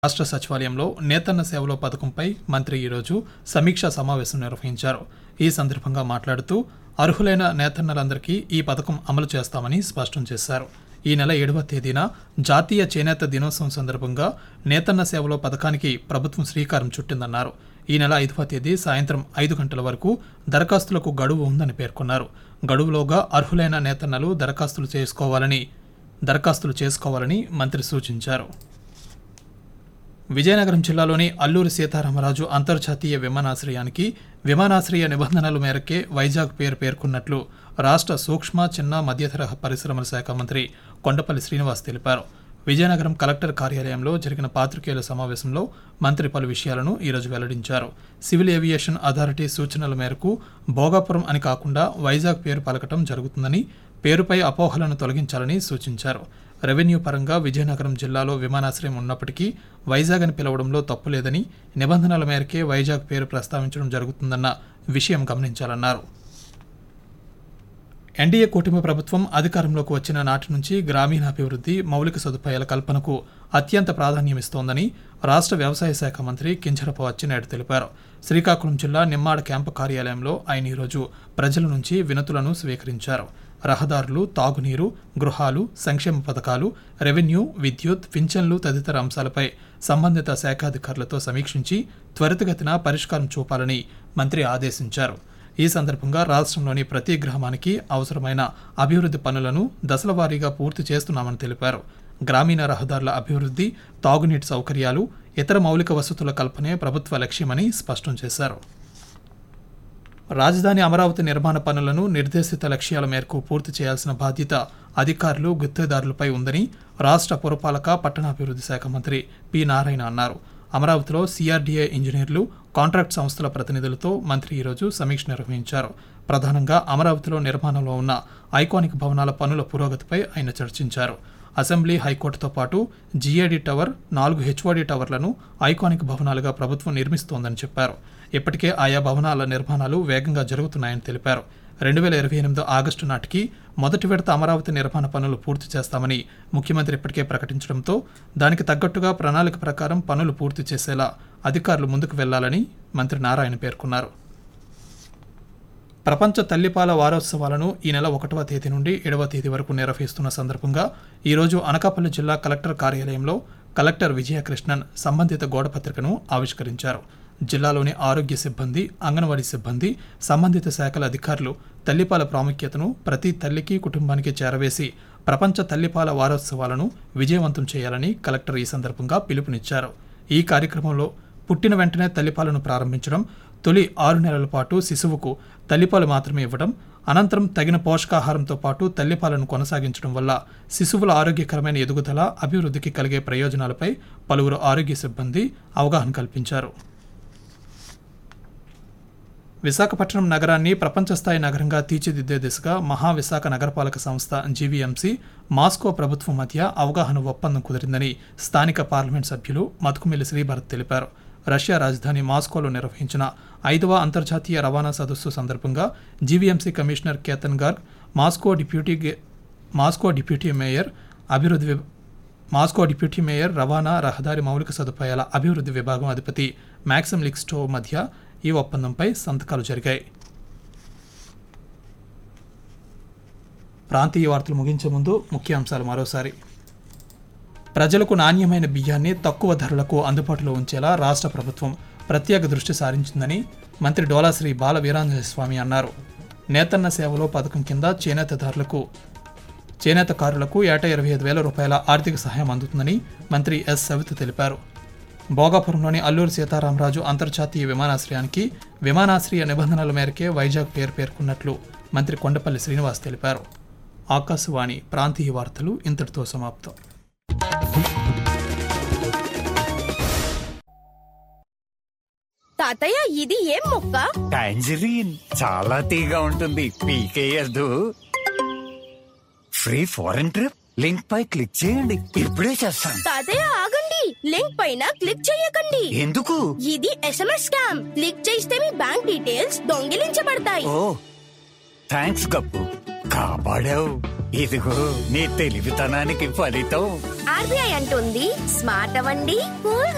రాష్ట్ర సచివాలయంలో నేతన్న సేవలో పథకంపై మంత్రి ఈరోజు సమీక్షా సమావేశం నిర్వహించారు ఈ సందర్భంగా మాట్లాడుతూ అర్హులైన నేతన్నలందరికీ ఈ పథకం అమలు చేస్తామని స్పష్టం చేశారు ఈ నెల ఏడవ తేదీన జాతీయ చేనేత దినోత్సవం సందర్భంగా నేతన్న సేవలో పథకానికి ప్రభుత్వం శ్రీకారం చుట్టిందన్నారు ఈ నెల ఐదవ తేదీ సాయంత్రం ఐదు గంటల వరకు దరఖాస్తులకు గడువు ఉందని పేర్కొన్నారు గడువులోగా అర్హులైన నేతన్నలు దరఖాస్తులు చేసుకోవాలని దరఖాస్తులు చేసుకోవాలని మంత్రి సూచించారు విజయనగరం జిల్లాలోని అల్లూరి సీతారామరాజు అంతర్జాతీయ విమానాశ్రయానికి విమానాశ్రయ నిబంధనల మేరకే వైజాగ్ పేరు పేర్కొన్నట్లు రాష్ట్ర సూక్ష్మ చిన్న మధ్యతరహా పరిశ్రమల శాఖ మంత్రి కొండపల్లి శ్రీనివాస్ తెలిపారు విజయనగరం కలెక్టర్ కార్యాలయంలో జరిగిన పాత్రికేయుల సమావేశంలో మంత్రి పలు విషయాలను ఈరోజు వెల్లడించారు సివిల్ ఏవియేషన్ అథారిటీ సూచనల మేరకు భోగాపురం అని కాకుండా వైజాగ్ పేరు పలకటం జరుగుతుందని పేరుపై అపోహలను తొలగించాలని సూచించారు రెవెన్యూ పరంగా విజయనగరం జిల్లాలో విమానాశ్రయం ఉన్నప్పటికీ వైజాగ్ అని పిలవడంలో తప్పు లేదని నిబంధనల మేరకే వైజాగ్ పేరు ప్రస్తావించడం జరుగుతుందన్న విషయం గమనించాలన్నారు ఎన్డీఏ కూటమి ప్రభుత్వం అధికారంలోకి వచ్చిన నాటి నుంచి గ్రామీణాభివృద్ధి మౌలిక సదుపాయాల కల్పనకు అత్యంత ప్రాధాన్యమిస్తోందని రాష్ట్ర వ్యవసాయ శాఖ మంత్రి కించరపు అచ్చెన్నాయుడు తెలిపారు శ్రీకాకుళం జిల్లా నిమ్మాడ క్యాంపు కార్యాలయంలో ఆయన ఈరోజు ప్రజల నుంచి వినతులను స్వీకరించారు రహదారులు తాగునీరు గృహాలు సంక్షేమ పథకాలు రెవెన్యూ విద్యుత్ పింఛన్లు తదితర అంశాలపై సంబంధిత శాఖాధికారులతో సమీక్షించి త్వరితగతిన పరిష్కారం చూపాలని మంత్రి ఆదేశించారు ఈ సందర్భంగా రాష్ట్రంలోని ప్రతి గ్రామానికి అవసరమైన అభివృద్ధి పనులను దశలవారీగా పూర్తి చేస్తున్నామని తెలిపారు గ్రామీణ రహదారుల అభివృద్ధి తాగునీటి సౌకర్యాలు ఇతర మౌలిక వసతుల కల్పనే ప్రభుత్వ లక్ష్యమని స్పష్టం చేశారు రాజధాని అమరావతి నిర్మాణ పనులను నిర్దేశిత లక్ష్యాల మేరకు పూర్తి చేయాల్సిన బాధ్యత అధికారులు గుత్తేదారులపై ఉందని రాష్ట్ర పురపాలక పట్టణాభివృద్ధి శాఖ మంత్రి పి నారాయణ అన్నారు అమరావతిలో సిఆర్డీఏ ఇంజనీర్లు కాంట్రాక్ట్ సంస్థల ప్రతినిధులతో మంత్రి ఈరోజు సమీక్ష నిర్వహించారు ప్రధానంగా అమరావతిలో నిర్మాణంలో ఉన్న ఐకానిక్ భవనాల పనుల పురోగతిపై ఆయన చర్చించారు అసెంబ్లీ హైకోర్టుతో పాటు జీఏడీ టవర్ నాలుగు హెచ్ఓడి టవర్లను ఐకానిక్ భవనాలుగా ప్రభుత్వం నిర్మిస్తోందని చెప్పారు ఇప్పటికే ఆయా భవనాల నిర్మాణాలు వేగంగా జరుగుతున్నాయని తెలిపారు రెండు వేల ఇరవై ఎనిమిది ఆగస్టు నాటికి మొదటి విడత అమరావతి నిర్మాణ పనులు పూర్తి చేస్తామని ముఖ్యమంత్రి ఇప్పటికే ప్రకటించడంతో దానికి తగ్గట్టుగా ప్రణాళిక ప్రకారం పనులు పూర్తి చేసేలా అధికారులు ముందుకు వెళ్లాలని మంత్రి నారాయణ పేర్కొన్నారు ప్రపంచ తల్లిపాల వారోత్సవాలను ఈ నెల ఒకటవ తేదీ నుండి ఏడవ తేదీ వరకు నిర్వహిస్తున్న సందర్భంగా ఈరోజు అనకాపల్లి జిల్లా కలెక్టర్ కార్యాలయంలో కలెక్టర్ విజయకృష్ణన్ సంబంధిత గోడపత్రికను ఆవిష్కరించారు జిల్లాలోని ఆరోగ్య సిబ్బంది అంగన్వాడీ సిబ్బంది సంబంధిత శాఖల అధికారులు తల్లిపాల ప్రాముఖ్యతను ప్రతి తల్లికి కుటుంబానికి చేరవేసి ప్రపంచ తల్లిపాల వారోత్సవాలను విజయవంతం చేయాలని కలెక్టర్ ఈ సందర్భంగా పిలుపునిచ్చారు ఈ కార్యక్రమంలో పుట్టిన వెంటనే తల్లిపాలను ప్రారంభించడం తొలి ఆరు నెలల పాటు శిశువుకు తల్లిపాలు మాత్రమే ఇవ్వడం అనంతరం తగిన పోషకాహారంతో పాటు తల్లిపాలను కొనసాగించడం వల్ల శిశువుల ఆరోగ్యకరమైన ఎదుగుదల అభివృద్ధికి కలిగే ప్రయోజనాలపై పలువురు ఆరోగ్య సిబ్బంది అవగాహన కల్పించారు విశాఖపట్నం నగరాన్ని ప్రపంచ స్థాయి నగరంగా తీర్చిదిద్దే దిశగా మహావిశాఖ నగరపాలక సంస్థ జీవీఎంసీ మాస్కో ప్రభుత్వం మధ్య అవగాహన ఒప్పందం కుదిరిందని స్థానిక పార్లమెంట్ సభ్యులు మతుకుమిల్లి శ్రీభరత్ తెలిపారు రష్యా రాజధాని మాస్కోలో నిర్వహించిన ఐదవ అంతర్జాతీయ రవాణా సదస్సు సందర్భంగా GVMC commissioner Ketan Garg Moscow deputy గే- మాస్కో డిప్యూటీ మేయర్ అభివృద్ధి విభ- మాస్కో డిప్యూటీ మేయర్ రవాణా రహదారి మౌలిక సదుపాయాల అభివృద్ధి విభాగం అధిపతి మ్యాక్సిమ్ లిక్స్టో మధ్య ఈ ఒప్పందంపై సంతకాలు జరిగాయి ప్రాంతీయ వార్తలు ముగించే ముందు ముఖ్యాంశాలు మరోసారి ప్రజలకు నాణ్యమైన బియ్యాన్ని తక్కువ ధరలకు అందుబాటులో ఉంచేలా రాష్ట్ర ప్రభుత్వం ప్రత్యేక దృష్టి సారించిందని మంత్రి డోలాశ్రీ బాల వీరాంజనేయ స్వామి అన్నారు నేతన్న సేవలో పథకం కింద చేనేతదారులకు చేనేతకారులకు ఏటా ఇరవై ఐదు వేల రూపాయల ఆర్థిక సహాయం అందుతుందని మంత్రి ఎస్ సవిత తెలిపారు భోగాపురంలోని అల్లూరి సీతారామరాజు అంతర్జాతీయ విమానాశ్రయానికి విమానాశ్రయ నిబంధనల మేరకే వైజాగ్ పేరు పేర్కొన్నట్లు మంత్రి కొండపల్లి శ్రీనివాస్ తెలిపారు ఆకాశవాణి ప్రాంతీయ వార్తలు ఇంతటితో సమాప్తం తాతయ్య ఇది ఏం మొక్క టాంజరీన్ చాలా తీగా ఉంటుంది పీకేయద్దు ఫ్రీ ఫారెన్ ట్రిప్ లింక్ పై క్లిక్ చేయండి ఇప్పుడే చేస్తాను తాతయ్య ఆగండి లింక్ పైన క్లిక్ చేయకండి ఎందుకు ఇది ఎస్ఎంఎస్ స్కామ్ క్లిక్ చేస్తే మీ బ్యాంక్ డీటెయిల్స్ దొంగిలించబడతాయి ఓ థ్యాంక్స్ గప్పు కాపాడావు ఇదిగో నీ తెలివితనానికి ఫలితం ఆర్బీఐ అంటుంది స్మార్ట్ అవ్వండి కూల్